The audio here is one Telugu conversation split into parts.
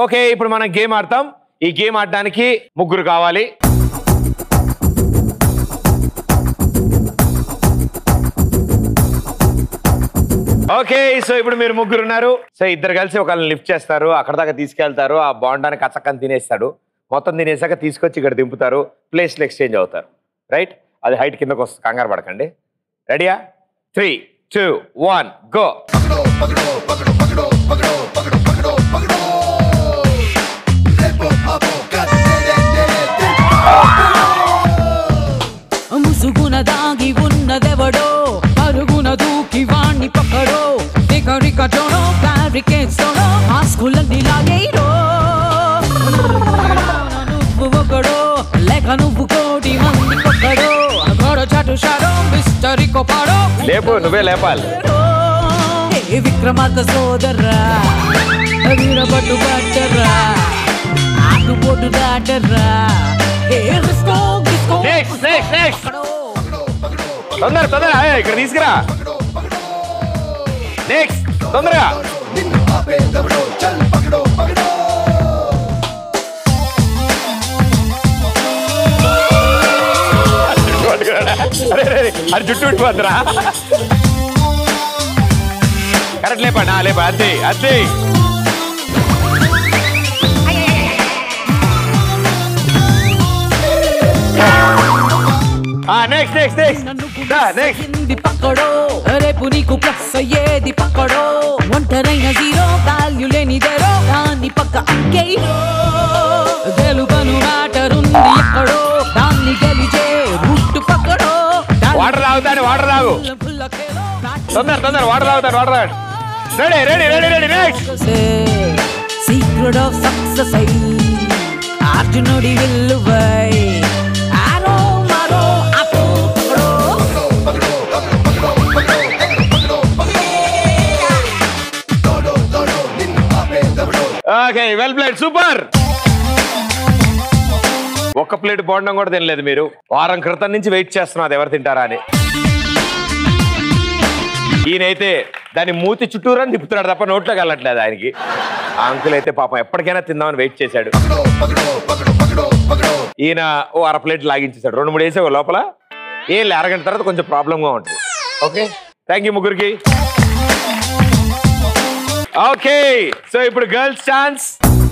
ఓకే ఇప్పుడు మనం గేమ్ ఆడతాం ఈ గేమ్ ఆడడానికి ముగ్గురు కావాలి ఓకే సో ఇప్పుడు మీరు ముగ్గురు ఉన్నారు సో ఇద్దరు కలిసి ఒకళ్ళని లిఫ్ట్ చేస్తారు అక్కడ దాకా తీసుకెళ్తారు ఆ బాండాన్ని కచ్చక్కని తినేస్తాడు మొత్తం తినేసాక తీసుకొచ్చి ఇక్కడ దింపుతారు ప్లేస్లు ఎక్స్చేంజ్ అవుతారు రైట్ అది హైట్ కిందకు వస్తుంది కంగారు పడకండి రెడీయా త్రీ టూ వన్ గో ముసుగున దాగి ఉన్నదెవడో పరుగున దూకి వాణ్ణి పక్కడో రికరికటోనో బ్యారికేడ్స్తోనో మాస్కులన్నీ లాగేయరో నువ్వు ఒకడో లేక నువ్వు కోటి మంది పక్కడో గొడ చాటు షాడో మిస్టరీ కొపాడో లేపు నువ్వే లేపాలి ఏ విక్రమార్క సోదర్రా వీరభట్టు పట్టర్రా ఆటుపోటు దాటర్రా ఏ రిస్కో గిస్కో నెక్స్ట్ నెక్స్ట్ నెక్స్ట్ తొందర తొందర ఏయ్, ఇక్కడ తీసుకురా నెక్స్ట్ తొందరగా అరే, అరే, అరే, అది జుట్టు విడిపోద్దురా కరెక్ట్ లేపండి ఆ, లేప అద్దె అద్దె నెక్స్ట్ నెక్స్ట్ నెక్స్ట్ నెక్స్ట్ హింది పక్కడో రేపు నీకు ప్లస్ అయ్యేది పక్కడో ఒంటరైన జీరో వాల్యూ లేనిదేరో దాన్ని పక్క అంకేయో గెలుపను మ్యాటర్ ఉంది ఎక్కడో దాన్ని గెలిచే రూట్ పక్కడో వాటర్ తాగుతాను వాటర్ తాగు తొందర తొందర వాటర్ తాగుతాను వాటర్ తాగు ready ready ready ready next secret of success అయి అర్జునుడి విల్లువై ఆరో మరో అపో పక్కడో ఓకే వెల్ ప్లేట్ సూపర్ ఒక్క ప్లేట్ బోండం కూడా తినలేదు మీరు వారం క్రితం నుంచి వెయిట్ చేస్తున్నారు అది ఎవరు తింటారా అని ఈయనైతే దాని మూతి చుట్టూరా తిప్పుతున్నాడు తప్ప నోట్లోకి వెళ్ళట్లేదు ఆయనకి ఆ అంకుల్ అయితే పాపం ఎప్పటికైనా తిందామని వెయిట్ చేశాడు ఈయన ఓ అర ప్లేట్ లాగించేశాడు రెండు మూడు వేసే లోపల ఏం లే, అరగంట తర్వాత కొంచెం ప్రాబ్లంగా ఉంటుంది ఓకే థ్యాంక్ యూ ముగ్గురికి ఓకే సో ఇప్పుడు girls chance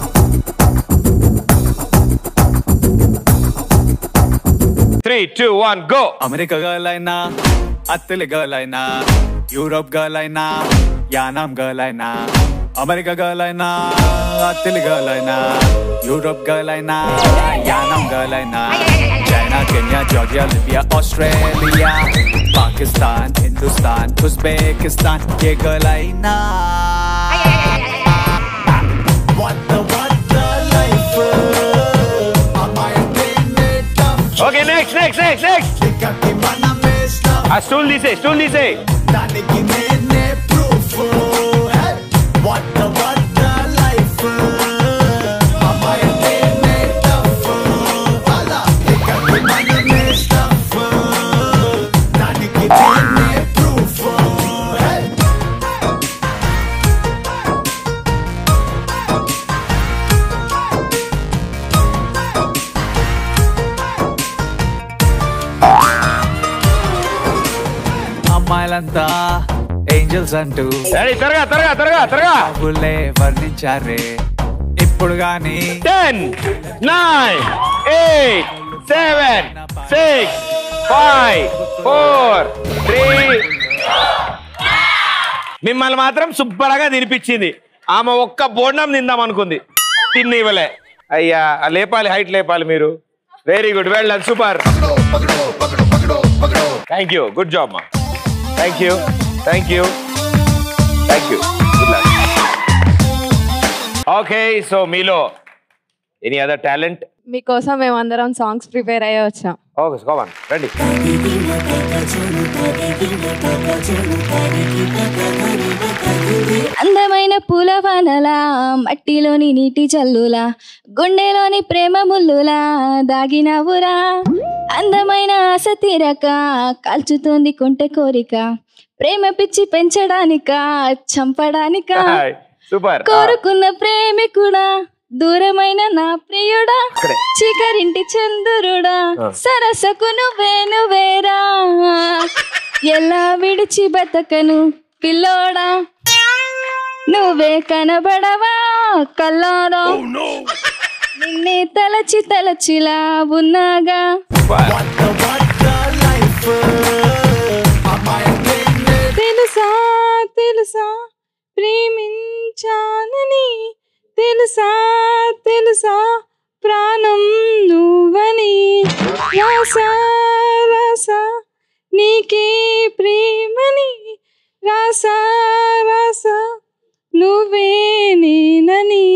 three two one go America girl అయినా అత్తలి గర్ల్ అయినా యూరోప్ గర్ల్ అయినా యానాం గర్ల్ అయినా అమెరికా గర్ల్ అయినా అత్తలి గర్ల్ అయినా యూరోప్ గర్ల్ అయినా యానాం గర్ల్ అయినా China Kenya Georgia Libya Australia Pakistan Hindustan Uzbekistan ఏ గర్ల్ అయినా What the what the life okay next next next next ఆ స్టూల్ తీసే స్టూల్ తీసే దానికి నేనే proof what the what the life అమ్మాయి నేనే టఫ్ అలా ఇక్కడికి మనమే స్టఫ్ దానికి నేనే ప్రూఫ్ అమ్మాయిలంతా ఏంజల్స్ అంటూ రెడీ త్వరగా త్వరగా త్వరగా త్వరగా బాబులే వర్ణించారే ఇప్పుడు గాని ten nine eight seven six five four three మిమ్మల్ని మాత్రం శుభ్రంగా తినిపించింది ఆమె ఒక్క బోండం తిందాం అనుకుంది తిన్ని ఇవ్వలే అయ్యా ఆ లేపాలి హైట్ లేపాలి మీరు very good well done super thank you good job మా thank you thank you thank you good luck okay so మీలో ఎనీ అదర్ టాలెంట్ మీకోసం మేమందరం సాంగ్స్ ప్రిపేర్ అయ్యే వచ్చాం ఓకే కోవన్ రండి అందమైన పూలవానలా మట్టిలోని నీటి జల్లులా గుండెలోని ప్రేమ ముల్లులా దాగినవురా అందమైన ఆశ తీరక కాల్చుతోంది కొంటె కోరిక ప్రేమ పిచ్చి పెంచడానిక చంపడానిక సూపర్ కోరుకున్న ప్రేమికుడా దూరమైన నా ప్రియుడా అక్కడే. చీకరింటి చంద్రుడా ఆ. సరసకు నువ్వే నువ్వేరా ఎలా విడిచి బతకను పిల్లోడా నువ్వే కనబడవా కల్లారా నిన్నే తలచి తలచిలా ఉన్నాగా తెలుసా తెలుసా ప్రేమించానని తెలుసా తెలుసా ప్రాణం నువ్వని రాసా రాసా నీకే ప్రేమని రాసా రాసా నువ్వే నేనని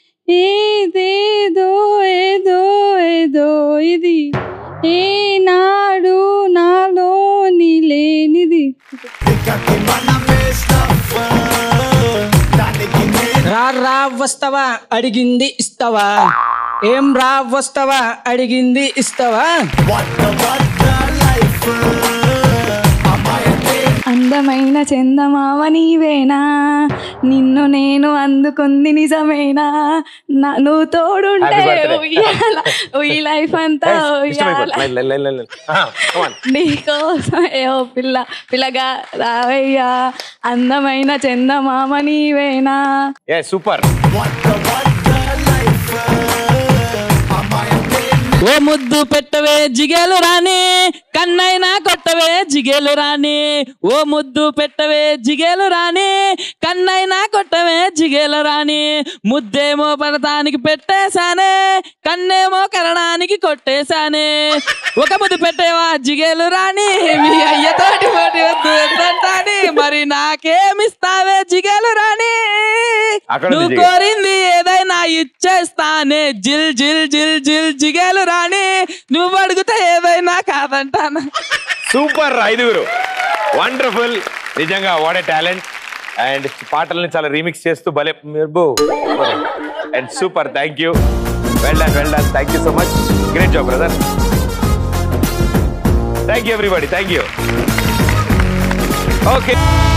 ఏదేదో ఏదో ఏదో ఇది ఏనాడు నాలో నీ లేనిది రా రా వస్తావా అడిగింది ఇస్తావా ఏం రా వస్తావా అడిగింది ఇస్తావా అందమైన చందమామ నీవేనా నిన్ను నేను అందుకుంది నిజమేనా నా నువ్వు తోడుంటే Happy birthday. ఉయ్యాల ఈ లైఫ్ అంతా ఉయ్యాల line, line, line, line, line. ఆ, come on. నీకోసం ఏవో పిల్ల పిల్లగా రావయ్యా అందమైన చందమామ నీవేనా ఏ సూపర్ ఓ ముద్దు పెట్టవే జిగేలు రాని కన్నైనా కొట్టవే జిగేలు రాని ఓ ముద్దు పెట్టవే జిగేలు రాని కన్నైనా కొట్టవే జిగేలు రాని ముద్దేమో పడటానికి పెట్టేశానే కన్నేమో కరణానికి కొట్టేశానే ఒక ముద్దు పెట్టేవా జిగేలు రాని మీ అయ్యతోటి పోటీ వద్దు ఎంతంటాని మరి నాకేమిస్తావే జిగేలు రాని అక్కడ నువ్వు జిగేలు. కోరింది ఏదైనా ఇచ్చేస్తానే జిల్ జిల్ జిల్ జిల్ జిగేలు రాని నువ్వు అడిగితే ఏదైనా కాదంటాను సూపర్ ఐదుగురు వండర్ఫుల్ నిజంగా వాడే టాలెంట్ అండ్ పాటల్ని చాలా రీమిక్స్ చేస్తూ భలే మీరు and super thank you well done well done thank you so much great job brother thank you everybody thank you okay